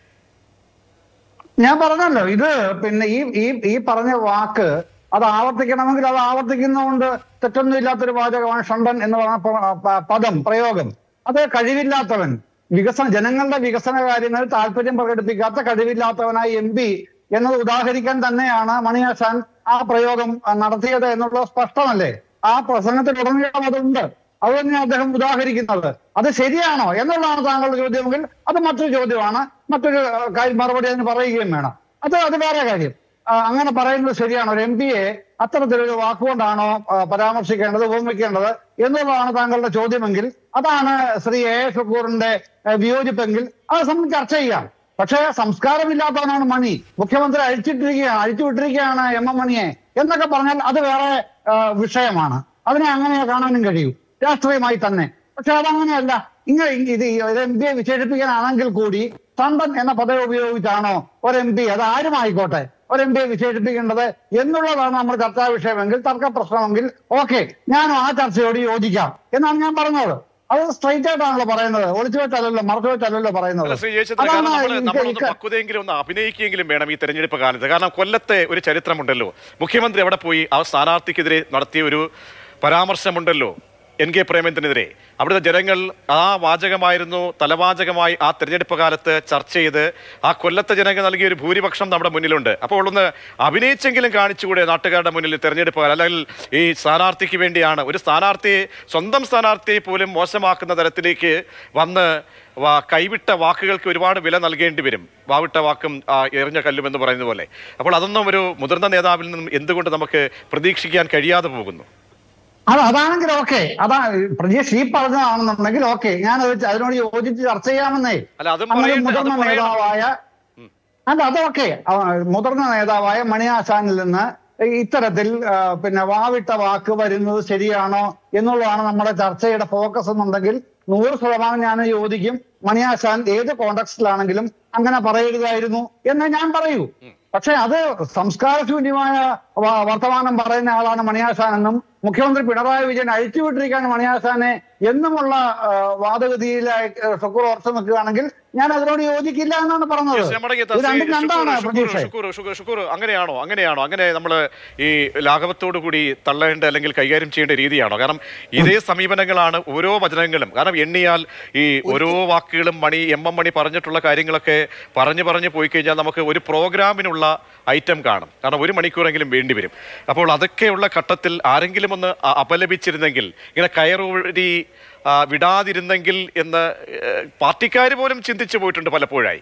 ഞാൻ പറഞ്ഞല്ലോ ഇത് പിന്നെ ഈ ഈ ഈ പറഞ്ഞ വാക്ക് അത് ആവർത്തിക്കണമെങ്കിൽ അത് ആവർത്തിക്കുന്നതുകൊണ്ട് തെറ്റൊന്നും ഇല്ലാത്തൊരു വാചകമാണ് ഷണ്ടൻ എന്ന് പറഞ്ഞ പ- പ- പദം പ്രയോഗം അത് കഴിവില്ലാത്തവൻ വികസന ജനങ്ങളുടെ വികസന കാര്യങ്ങളിൽ താല്പര്യം പ്രകടിപ്പിക്കാത്ത കഴിവില്ലാത്തവനായി എം പി എന്നത് ഉദാഹരിക്കാൻ തന്നെയാണ് മണിയാശാൻ ആ പ്രയോഗം ആ, നടത്തിയത് എന്നുള്ളത് സ്പഷ്ടമല്ലേ ആ പ്രസംഗത്തിലുടനീളം അതുണ്ട് അത് തന്നെയാണ് അദ്ദേഹം ഉദാഹരിക്കുന്നത് അത് ശരിയാണോ എന്നുള്ളതാണ് താങ്കളുടെ ചോദ്യമെങ്കിൽ അത് മറ്റൊരു ചോദ്യമാണ് മറ്റൊരു ആ, കാര്യം മറുപടി അതിന് പറയുകയും വേണം അത് അത് വേറെ കാര്യം ആ, അങ്ങനെ പറയുന്നത് ശരിയാണോ ഒരു എം പിയെ അത്തരത്തിലൊരു വാക്കുകൊണ്ടാണോ ആ, പരാമർശിക്കേണ്ടത് ഉപമിക്കേണ്ടത് എന്നുള്ളതാണ് താങ്കളുടെ ചോദ്യമെങ്കിൽ അതാണ് ശ്രീ എ എ ഷുക്കൂറിന്റെ ആ, വിയോജിപ്പെങ്കിൽ അത് സംബന്ധിച്ച് ചർച്ച ചെയ്യാം പക്ഷേ സംസ്കാരമില്ലാത്തവനാണ് മണി മുഖ്യമന്ത്രി അഴിച്ചിട്ടിരിക്കുകയാണ് അഴിച്ചുവിട്ടിരിക്കുകയാണ് എം എം മണിയെ എന്നൊക്കെ പറഞ്ഞാൽ അത് വേറെ ആ, വിഷയമാണ് അതിനെ അങ്ങനെ കാണാനും കഴിയൂ രാഷ്ട്രീയമായി തന്നെ പക്ഷെ അതങ്ങനെയല്ല ഇങ്ങനെ ഇത് ഒരു എം പിയെ വിശേഷിപ്പിക്കാനാണെങ്കിൽ കൂടി തണ്ടൻ എന്ന പദവി ഉപയോഗിച്ചാണോ ഒരു എം പി അത് ആരുമായിക്കോട്ടെ ഒരു എം പിയെ വിശേഷിപ്പിക്കേണ്ടത് എന്നുള്ളതാണ് നമ്മുടെ ചർച്ചാ വിഷയമെങ്കിൽ തർക്ക പ്രശ്നമെങ്കിൽ ഓക്കെ ഞാനും ആ ചർച്ചയോട് യോജിക്കാം എന്നാണ് ഞാൻ പറഞ്ഞത് അത് സ്ട്രൈറ്റ് ആയിട്ടാണല്ലോ പറയുന്നത് ഒളിച്ചു വെച്ചല്ലല്ലോ മറച്ചു വെച്ചല്ലല്ലോ പറയുന്നത് അല്ല, ശ്രീ ജയചന്ദ്രൻ കാരണം അതാണ് നമ്മൾ എനിക്ക് നമ്മളൊന്ന് എനിക്ക് പക്വതയെങ്കിലും ഒന്ന് അഭിനയിക്കുകയെങ്കിലും വേണം ഈ തെരഞ്ഞെടുപ്പ് കാലത്ത് കാരണം കൊല്ലത്തെ ഒരു ചരിത്രമുണ്ടല്ലോ മുഖ്യമന്ത്രി അവിടെ പോയി ആ സ്ഥാനാർത്ഥിക്കെതിരെ നടത്തിയ ഒരു പരാമർശമുണ്ടല്ലോ എൻ കെ പ്രേമേന്ദ്രനെതിരെ അവിടുത്തെ ജനങ്ങൾ ആ വാചകമായിരുന്നു തലവാചകമായി ആ തെരഞ്ഞെടുപ്പ് കാലത്ത് ചർച്ച ചെയ്ത് ആ കൊല്ലത്തെ ജനങ്ങൾ നൽകിയ ഒരു ഭൂരിപക്ഷം നമ്മുടെ മുന്നിലുണ്ട് അപ്പോൾ ഒന്ന് അഭിനയിച്ചെങ്കിലും കാണിച്ചുകൂടെ നാട്ടുകാരുടെ മുന്നിൽ തെരഞ്ഞെടുപ്പ് കാലം അല്ലെങ്കിൽ ഈ സ്ഥാനാർത്ഥിക്ക് വേണ്ടിയാണ് ഒരു സ്ഥാനാർത്ഥിയെ സ്വന്തം സ്ഥാനാർത്ഥിയെ പോലും മോശമാക്കുന്ന തരത്തിലേക്ക് വന്ന് വാ- കൈവിട്ട വാക്കുകൾക്ക് ഒരുപാട് വില നൽകേണ്ടി വരും വാവിട്ട വാക്കും ആ, എറിഞ്ഞ കല്ലും എന്ന് പറയുന്ന പോലെ അപ്പോൾ അതൊന്നും ഒരു മുതിർന്ന നേതാവിൽ നിന്നും എന്തുകൊണ്ട് നമുക്ക് പ്രതീക്ഷിക്കാൻ കഴിയാതെ പോകുന്നു അത് അതാണെങ്കിൽ ഓക്കെ അതാ പ്രജീഷ് ഈ പറഞ്ഞതാണെന്നുണ്ടെങ്കിൽ ഓക്കെ ഞാൻ അത് അതിനോട് യോജിച്ച് ചർച്ച ചെയ്യാമെന്നേ അല്ല, അതും അങ്ങനെ പറയണ്ട, മുതിർന്ന അതും പറയണം. നേതാവായ അല്ല അതൊക്കെ മുതിർന്ന നേതാവായ മണിയാശാനിൽ നിന്ന് ഇത്തരത്തിൽ ആ, പിന്നെ വാവിട്ട വാക്ക് വരുന്നത് ശരിയാണോ എന്നുള്ളതാണ് നമ്മുടെ ചർച്ചയുടെ ഫോക്കസ് എന്നുണ്ടെങ്കിൽ നൂറ് ശതമാനം ഞാൻ യോജിക്കും മണിയാശാൻ ഏത് കോണ്ടക്സ്റ്റിലാണെങ്കിലും അങ്ങനെ പറയരുതായിരുന്നു എന്ന് ഞാൻ പറയൂ പക്ഷെ അത് സംസ്കാരശൂന്യമായ വ- വർത്തമാനം പറയുന്ന ആളാണ് മണിയാശാൻ എന്നും മുഖ്യമന്ത്രി പിണറായി വിജയൻ അഴിച്ചുവിട്ടിരിക്കുകയാണ് മണിയാശാനെ എന്നുമുള്ള ആ, വാദഗതിയിലായി ഷുക്കൂർ ഉറച്ചു നിൽക്കുകയാണെങ്കിൽ ഞാൻ അതിനോട് യോജിക്കില്ല എന്നാണ് പറഞ്ഞത് യെസ്, ഞാൻ മടങ്ങിയെത്താം. ഇത് രണ്ടും ശ്രീ രണ്ടാണ് ഷുക്കൂർ, പ്രതീക്ഷ ഷുക്കൂർ, ഷുക്കൂർ, ഷുക്കൂർ, അങ്ങനെയാണോ അങ്ങനെയാണോ അങ്ങനെ നമ്മൾ ഈ ലാഘവത്തോടു കൂടി തള്ളേണ്ട അല്ലെങ്കിൽ കൈകാര്യം ചെയ്യേണ്ട രീതിയാണോ കാരണം ഇതേ സമീപനങ്ങളാണ് ഓരോ വചനങ്ങളും കാരണം എണ്ണിയാൽ ഈ ഓരോ വാക്കുകളും മണി എം എം മണി പറഞ്ഞിട്ടുള്ള കാര്യങ്ങളൊക്കെ പറഞ്ഞു പറഞ്ഞു പോയി കഴിഞ്ഞാൽ നമുക്ക് ഒരു പ്രോഗ്രാമിനുള്ള ഐറ്റം കാണും കാരണം ഒരു മണിക്കൂറെങ്കിലും വേണ്ടി വരും അപ്പോൾ അതൊക്കെയുള്ള ഘട്ടത്തിൽ ആരെങ്കിലും ഒന്ന് അ- അപലപിച്ചിരുന്നെങ്കിൽ ഇങ്ങനെ കയറൂരി ആ, വിടാതിരുന്നെങ്കിൽ എന്ന് പാർട്ടിക്കാർ പോലും ചിന്തിച്ചു പോയിട്ടുണ്ട് പലപ്പോഴായി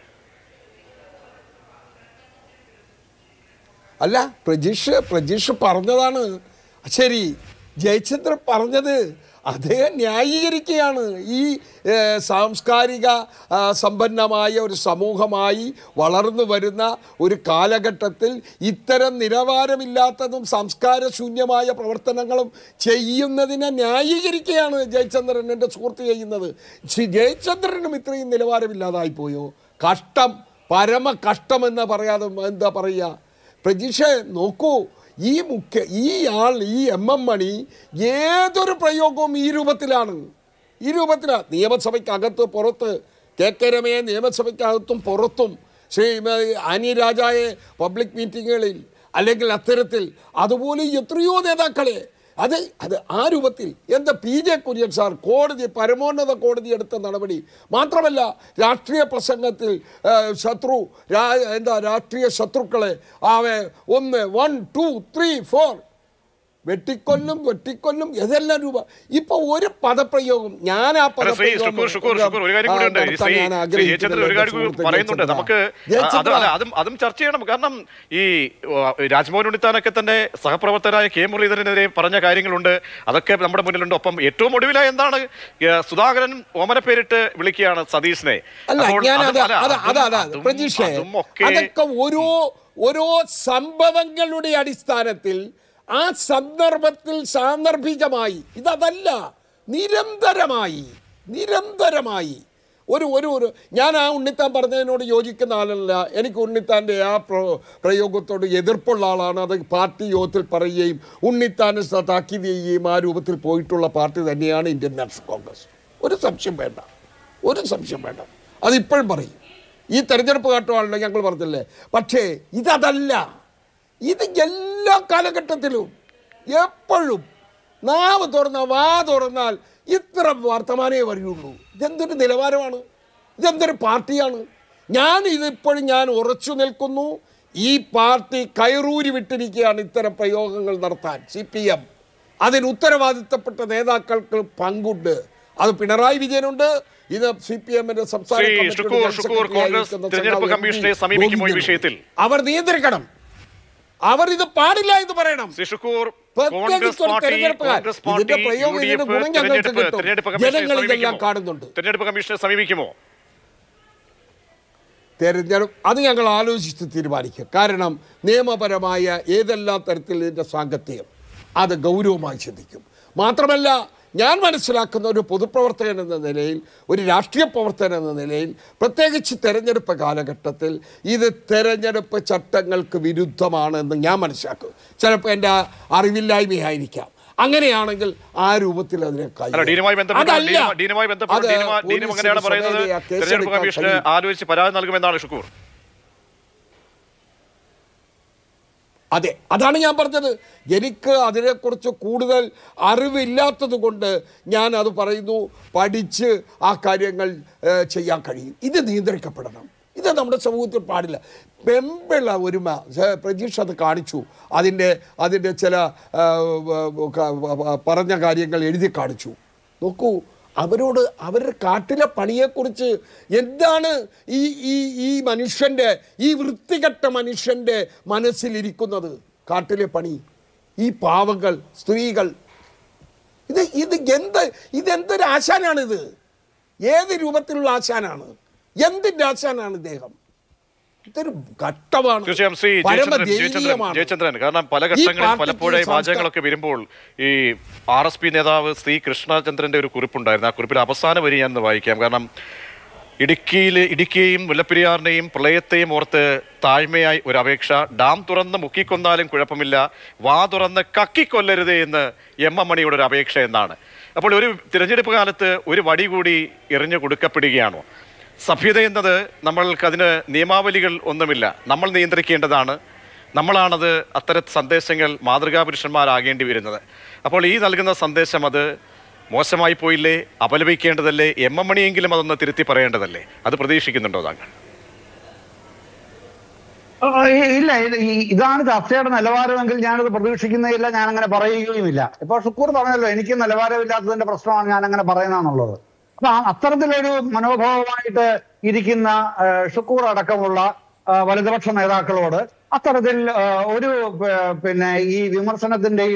അല്ല പ്രജീഷ് പ്രജീഷ് പറഞ്ഞതാണ് ശരി ജയചന്ദ്രൻ പറഞ്ഞത് അദ്ദേഹം ന്യായീകരിക്കുകയാണ് ഈ ഏഹ്, സാംസ്കാരിക ആ, സമ്പന്നമായ ഒരു സമൂഹമായി വളർന്നു വരുന്ന ഒരു കാലഘട്ടത്തിൽ ഇത്തരം നിലവാരമില്ലാത്തതും സംസ്കാരശൂന്യമായ പ്രവർത്തനങ്ങളും ചെയ്യുന്നതിനെ ന്യായീകരിക്കുകയാണ് ജയചന്ദ്രൻ എൻ്റെ സുഹൃത്ത് ചെയ്യുന്നത് ശ്രീ ജയചന്ദ്രനും ഇത്രയും നിലവാരമില്ലാതായി പോയോ കഷ്ടം പരമ കഷ്ടമെന്ന് പറയാതെ എന്താ പറയുക പ്രതീക്ഷ നോക്കൂ ഈ മുഖ്യ ഈ ആൾ ഈ എം എം മണി ഏതൊരു പ്രയോഗവും ഈ രൂപത്തിലാണ് ഈ രൂപത്തിലാണ് നിയമസഭയ്ക്കകത്ത് പുറത്ത് കെ കെ രമയെ നിയമസഭയ്ക്കകത്തും പുറത്തും ശ്രീ ആനി രാജായെ പബ്ലിക് മീറ്റിങ്ങുകളിൽ അല്ലെങ്കിൽ അത്തരത്തിൽ അതുപോലെ എത്രയോ നേതാക്കളെ അത് അത് ആ രൂപത്തിൽ എന്താ പി ജെ കുര്യൻ സാർ കോടതി പരമോന്നത കോടതി എടുത്ത നടപടി മാത്രമല്ല രാഷ്ട്രീയ പ്രസംഗത്തിൽ ആ, ശത്രു രാ എന്താ രാഷ്ട്രീയ ശത്രുക്കളെ അവ ഒന്ന് വൺ ടു ത്രീ ഫോർ വെട്ടിക്കൊല്ലും വെട്ടിക്കൊല്ലും ഇതെല്ലാം രൂപ ഇപ്പൊ ഒരു പദപ്രയോഗം ഞാൻ ആ അല്ല, ശ്രീ ഷുക്കൂർ ഷുക്കൂർ ഷുക്കൂർ ഒരു കാര്യം കൂടി ഉണ്ട് നടത്താൻ ശ്രീ ഞാൻ ശ്രീ ജയചന്ദ്രൻ ഒരു കാര്യം കൂടി ആഗ്രഹിക്കുന്നില്ല, പറയുന്നുണ്ട് ജയചന്ദ്ര. നമുക്ക് അത് ജയചന്ദ്ര. അല്ല, അതും അതും ചർച്ച ചെയ്യണം കാരണം ഈ ആ, രാജ്മോഹൻ ഉണ്ണിത്താനൊക്കെ തന്നെ സഹപ്രവർത്തകരായ കെ മുരളീധരനെതിരെ പറഞ്ഞ കാര്യങ്ങളുണ്ട് അതൊക്കെ നമ്മുടെ മുന്നിലുണ്ട് ഒപ്പം ഏറ്റവും ഒടുവിലായി എന്താണ് ഏ, സുധാകരൻ ഓമന പേരിട്ട് വിളിക്കുകയാണ് സതീഷിനെ അല്ല അപ്പോൾ ഞാൻ അതും- അത് അല്ല, അത് അതും- അതാ അതാ അതും- പ്രതീക്ഷേ അതും ഒക്കെ അതൊക്കെ ഓരോ ഓരോ സംഭവങ്ങളുടെ അടിസ്ഥാനത്തിൽ ആ സന്ദർഭത്തിൽ സാന്ദർഭികമായി ഇതല്ല നിരന്തരമായി നിരന്തരമായി ഒരു ഒരു ഒരു ഞാൻ ആ ഉണ്ണിത്താൻ പറഞ്ഞതിനോട് യോജിക്കുന്ന ആളല്ല എനിക്ക് ഉണ്ണിത്താൻ്റെ ആ പ്രോ പ്രയോഗത്തോട് എതിർപ്പുള്ള ആളാണ് അത് പാർട്ടി യോഗത്തിൽ പറയുകയും ഉണ്ണിത്താനെ സ- താക്കീത് ചെയ്യുകയും ആ രൂപത്തിൽ പോയിട്ടുള്ള പാർട്ടി തന്നെയാണ് ഇന്ത്യൻ നാഷണൽ കോൺഗ്രസ് ഒരു സംശയം വേണ്ട ഒരു സംശയം വേണ്ട അതിപ്പോഴും പറയും ഈ തെരഞ്ഞെടുപ്പ് കാട്ടുവാണല്ലോ ഞങ്ങൾ പറഞ്ഞില്ലേ പക്ഷേ ഇതല്ല ഇത് എല്ലാ കാലഘട്ടത്തിലും എപ്പോഴും നാവ് തുറന്ന വാ തുറന്നാൽ ഇത്ര വർത്തമാനേ വരികയുള്ളൂ ഇതെന്തൊരു നിലവാരമാണ് ഇതെന്തൊരു പാർട്ടിയാണ് ഞാൻ ഇതിപ്പോഴും ഞാൻ ഉറച്ചു നിൽക്കുന്നു ഈ പാർട്ടി കയറൂരി വിട്ടിരിക്കുകയാണ് ഇത്തരം പ്രയോഗങ്ങൾ നടത്താൻ സി പി എം അതിന് ഉത്തരവാദിത്തപ്പെട്ട നേതാക്കൾക്ക് പങ്കുണ്ട് അത് പിണറായി വിജയനുണ്ട് ഇത് സി പി എമ്മിന്റെ സംസ്ഥാന ശ്രീ കമ്മിറ്റിയുടെ ഷുക്കൂർ, ജനറൽ ഷുക്കൂർ, സെക്രട്ടറി കോൺഗ്രസ് ആയിരിക്കുന്ന തിരഞ്ഞെടുപ്പ് സഖാവ് കമ്മീഷനെ എം. വി. സമീപിക്കുമോ ഈ ഗോവിന്ദൻ. വിഷയത്തിൽ? അവർ നിയന്ത്രിക്കണം അവർ ഇത് പാടില്ല എന്ന് പറയണം ശ്രീ ഷുക്കൂർ പ്രത്യേകിച്ച് കോൺഗ്രസ് ഒരു പാർട്ടി തെരഞ്ഞെടുപ്പുകാർ. കോൺഗ്രസ് പാർട്ടി ഇതിന്റെ പ്രയോഗം, യു ഡി ഇതിന്റെ എഫ് ഗുണം ഞങ്ങൾക്ക് തെരഞ്ഞെടുപ്പ് കിട്ടും. തെരഞ്ഞെടുപ്പ് കമ്മീഷനെ ജനങ്ങൾ ഇതെല്ലാം സമീപിക്കുമോ? കാണുന്നുണ്ട്. തെരഞ്ഞെടുപ്പ് കമ്മീഷനെ സമീപിക്കുമോ തെരഞ്ഞെടുപ്പ് അത് ഞങ്ങൾ ആലോചിച്ച് തീരുമാനിക്കും കാരണം നിയമപരമായ ഏതെല്ലാം തരത്തിൽ ഇതിൻ്റെ സാങ്കത്യം അത് ഗൗരവമായി ചിന്തിക്കും മാത്രമല്ല ഞാൻ മനസ്സിലാക്കുന്ന ഒരു പൊതുപ്രവർത്തകൻ എന്ന നിലയിൽ ഒരു രാഷ്ട്രീയ പ്രവർത്തകൻ എന്ന നിലയിൽ പ്രത്യേകിച്ച് തെരഞ്ഞെടുപ്പ് കാലഘട്ടത്തിൽ ഇത് തെരഞ്ഞെടുപ്പ് ചട്ടങ്ങൾക്ക് വിരുദ്ധമാണെന്ന് ഞാൻ മനസ്സിലാക്കും ചിലപ്പോൾ എൻ്റെ അറിവില്ലായ്മയായിരിക്കാം അങ്ങനെയാണെങ്കിൽ ആ രൂപത്തിൽ അതിനെ അല്ല കൈകാര്യം- ഡീനുമായി ബന്ധപ്പെട്ട് അതല്ല. ഡീനുമായി- ഡീനുമായി ബന്ധപ്പെട്ട് അത് ഡീനുമാ- ഡീനും പോലീസിന് അങ്ങനെയാണ് പറയുന്നത് സ്വമേധയാ തെരഞ്ഞെടുപ്പ് കേസെടുക്കാൻ കമ്മീഷന് കഴിയും. ആലോചിച്ച് പരാതി നൽകുമെന്നാണ് ഷുക്കൂർ അതെ അതാണ് ഞാൻ പറഞ്ഞത് എനിക്ക് അതിനെക്കുറിച്ച് കൂടുതൽ അറിവില്ലാത്തത് കൊണ്ട് ഞാൻ അത് പറയുന്നു പഠിച്ച് ആ കാര്യങ്ങൾ ഏഹ്, ചെയ്യാൻ കഴിയും ഇത് നിയന്ത്രിക്കപ്പെടണം ഇത് നമ്മുടെ സമൂഹത്തിൽ പാടില്ല പെമ്പിള ഒരുമ സ- പ്രതീക്ഷ അത് കാണിച്ചു അതിൻ്റെ അതിൻ്റെ ചില ആ, വ- ക- വ- പറഞ്ഞ കാര്യങ്ങൾ എഴുതി കാണിച്ചു നോക്കൂ അവരോട് അവരുടെ കാട്ടിലെ പണിയെക്കുറിച്ച് എന്താണ് ഈ ഈ ഈ മനുഷ്യൻ്റെ ഈ വൃത്തികെട്ട മനുഷ്യൻ്റെ മനസ്സിലിരിക്കുന്നത് കാട്ടിലെ പണി ഈ പാവങ്ങൾ സ്ത്രീകൾ ഇത് ഇത് എന്ത് ഇതെന്തൊരു ആശാനാണിത് ഏത് രൂപത്തിലുള്ള ആശാനാണ് എന്തിൻ്റെ ആശാനാണ് ഇദ്ദേഹം ഇതൊരു ഘട്ടമാണ് തീർച്ചയായും ശ്രീ ജയചന്ദ്രൻ ജയചന്ദ്രൻ പരമദയനീയമാണ്. ജയചന്ദ്രൻ കാരണം പല ഈ ഘട്ടങ്ങളിൽ പാർട്ടിക്ക് പലപ്പോഴായി സംസ്കാ- വാചകങ്ങളൊക്കെ വരുമ്പോൾ ഈ ആർ എസ് പി നേതാവ് ശ്രീ കൃഷ്ണചന്ദ്രന്റെ ഒരു കുറിപ്പുണ്ടായിരുന്നു ആ കുറിപ്പിൽ അവസാന വരി ഞാൻ ഒന്ന് വായിക്കാം കാരണം ഇടുക്കിയിൽ ഇടുക്കിയെയും മുല്ലപ്പെരിയാറിനെയും പ്രളയത്തെയും ഓർത്ത് താഴ്മയായി ഒരു അപേക്ഷ ഡാം തുറന്ന് മുക്കിക്കൊന്നാലും കുഴപ്പമില്ല വാ തുറന്ന് കക്കിക്കൊല്ലരുതേ എന്ന് എം എം മണിയുടെ ഒരു അപേക്ഷ എന്നാണ് അപ്പോൾ ഒരു തിരഞ്ഞെടുപ്പ് കാലത്ത് ഒരു വടി കൂടി എറിഞ്ഞു കൊടുക്കപ്പെടുകയാണോ സഭ്യത എന്നത് നമ്മൾക്കതിന് നിയമാവലികൾ ഒന്നുമില്ല നമ്മൾ നിയന്ത്രിക്കേണ്ടതാണ് നമ്മളാണത് അത്തരം സന്ദേശങ്ങൾ മാതൃകാ പുരുഷന്മാരാകേണ്ടി വരുന്നത് അപ്പോൾ ഈ നൽകുന്ന സന്ദേശം അത് മോശമായി പോയില്ലേ അപലപിക്കേണ്ടതല്ലേ എം എം മണിയെങ്കിലും അതൊന്ന് തിരുത്തി പറയേണ്ടതല്ലേ അത് പ്രതീക്ഷിക്കുന്നുണ്ടോ താങ്കൾ ആ, ഇ- ഇല്ല ഇത് ഈ- ഇതാണ് ചർച്ചയുടെ നിലവാരമെങ്കിൽ ഞാനത് പ്രതീക്ഷിക്കുന്നേയില്ല ഞാൻ അങ്ങനെ പറയുകയുമില്ല ഇപ്പൊ ഷുക്കൂർ പറഞ്ഞല്ലോ എനിക്ക് നിലവാരമില്ലാത്തതിന്റെ പ്രശ്നമാണ് ഞാൻ അങ്ങനെ പറയുന്നതെന്നുള്ളത് അപ്പൊ ആ അത്തരത്തിലൊരു മനോഭാവമായിട്ട് ഇരിക്കുന്ന ആ, ഷുക്കൂർ അടക്കമുള്ള ആ, വലതുപക്ഷ നേതാക്കളോട് അത്തരത്തിൽ ആ, ഒരു പ- പിന്നെ ഈ വിമർശനത്തിന്റെയും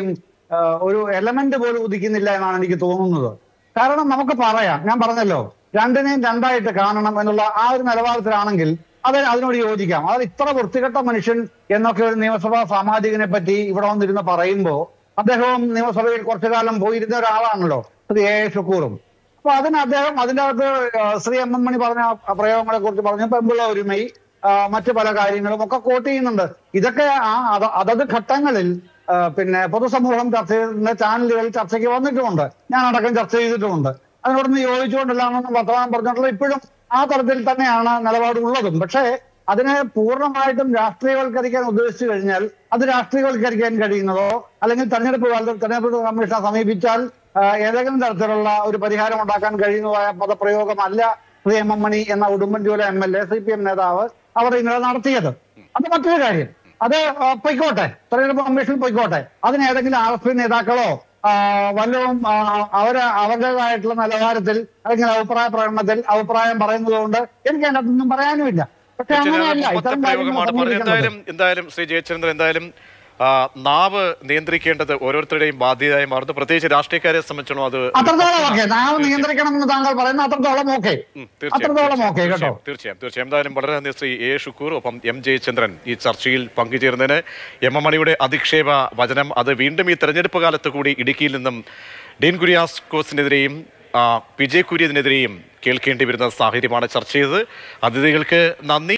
ആ, ഒരു എലമെന്റ് പോലും ഉദിക്കുന്നില്ല എന്നാണ് എനിക്ക് തോന്നുന്നത് കാരണം നമുക്ക് പറയാം ഞാൻ പറഞ്ഞല്ലോ രണ്ടിനെയും രണ്ടായിട്ട് കാണണം എന്നുള്ള ആ ഒരു നിലവാരത്തിലാണെങ്കിൽ അത് അതിനോട് യോജിക്കാം അത് ഇത്ര വൃത്തികെട്ട മനുഷ്യൻ എന്നൊക്കെ ഒരു നിയമസഭാ സാമാജികനെ പറ്റി ഇവിടെ വന്നിരുന്ന് പറയുമ്പോൾ അദ്ദേഹവും നിയമസഭയിൽ കുറച്ചു കാലം പോയിരുന്ന ഒരാളാണല്ലോ ശ്രീ എ എ ഷുക്കൂറും അപ്പൊ അതിന് അദ്ദേഹം അതിന്റെ അകത്ത് ആ, ശ്രീ എം എം മണി പറഞ്ഞ ആ പ്രയോഗങ്ങളെ കുറിച്ച് പറഞ്ഞു പെമ്പിള്ള ഒരുമൈ ആ, മറ്റു പല കാര്യങ്ങളും ഒക്കെ കോട്ട് ചെയ്യുന്നുണ്ട് ഇതൊക്കെ ആ അത- അതത് ഘട്ടങ്ങളിൽ ആ, പിന്നെ പൊതുസമൂഹം ചർച്ച ചെയ്യുന്ന ചാനലുകൾ ചർച്ചയ്ക്ക് വന്നിട്ടുമുണ്ട് ഞാൻ അടക്കം ചർച്ച ചെയ്തിട്ടുമുണ്ട് അതിനോടൊന്ന് യോജിച്ചുകൊണ്ടല്ലാണെന്ന് വർത്തമാനം പറഞ്ഞിട്ടുള്ള ഇപ്പോഴും ആ തരത്തിൽ തന്നെയാണ് നിലപാട് ഉള്ളതും പക്ഷേ അതിനെ പൂർണ്ണമായിട്ടും രാഷ്ട്രീയവൽക്കരിക്കാൻ ഉദ്ദേശിച്ചു കഴിഞ്ഞാൽ അത് രാഷ്ട്രീയവൽക്കരിക്കാൻ കഴിയുന്നതോ അല്ലെങ്കിൽ തെരഞ്ഞെടുപ്പ് കാലത്ത് തെരഞ്ഞെടുപ്പ് കമ്മീഷനെ സമീപിച്ചാൽ ആ, ഏതെങ്കിലും തരത്തിലുള്ള ഒരു പരിഹാരം ഉണ്ടാക്കാൻ കഴിയുന്നതായ പദപ്രയോഗമല്ല ശ്രീ എം എം മണി എന്ന Udumbanchola M L A C P M നേതാവ് അവർ ഇന്നലെ നടത്തിയത് അത് മറ്റൊരു കാര്യം അത് ആ, പൊയ്ക്കോട്ടെ തെരഞ്ഞെടുപ്പ് കമ്മീഷൻ പൊയ്ക്കോട്ടെ അതിന് ഏതെങ്കിലും ആർ എസ് പി നേതാക്കളോ ആ, വല്ലതും ആ, അവര് അവരുടേതായിട്ടുള്ള നിലവാരത്തിൽ അല്ലെങ്കിൽ അഭിപ്രായ പ്രകടനത്തിൽ അഭിപ്രായം പറയുന്നത് കൊണ്ട് എനിക്ക് അതിനകത്തൊന്നും പറയാനുമില്ല പക്ഷെ അങ്ങനെയല്ല മുമ്പത്തെ ഇത്തരം കാര്യങ്ങൾ പ്രയോഗമാണ് പറഞ്ഞത് സമീപിക്കേണ്ടത്. എന്തായാലും എന്തായാലും ശ്രീ ജയചന്ദ്രൻ എന്തായാലും ആ, നാവ് നിയന്ത്രിക്കേണ്ടത് ഓരോരുത്തരുടെയും ബാധ്യതയായി മാറുന്നു പ്രത്യേകിച്ച് രാഷ്ട്രീയക്കാരെ സംബന്ധിച്ചോളം അത് അത്രത്തോളം ഓക്കെ നാം നിയന്ത്രിക്കണമെന്ന് താങ്കൾ പറയുന്ന അത്രത്തോളം ഓക്കെ ഉം, തീർച്ചയായും, അത്രത്തോളം ഓക്കെ കേട്ടോ തീർച്ചയായും, തീർച്ചയായും തീർച്ചയായും എന്തായാലും വളരെ നന്ദി ശ്രീ എ ഷുക്കൂർ ഒപ്പം എം ജയചന്ദ്രൻ ഈ ചർച്ചയിൽ പങ്കുചേരുന്നതിന് എം എം മണിയുടെ അധിക്ഷേപ വചനം അത് വീണ്ടും ഈ തെരഞ്ഞെടുപ്പ് കാലത്ത് കൂടി ഇടുക്കിയിൽ നിന്നും ഡീൻ കുര്യാസ്കോസിനെതിരെയും ആ, വിജയ് കുര്യതിനെതിരെയും കേൾക്കേണ്ടി വരുന്ന സാഹചര്യമാണ് ചർച്ച ചെയ്തത് അതിഥികൾക്ക് നന്ദി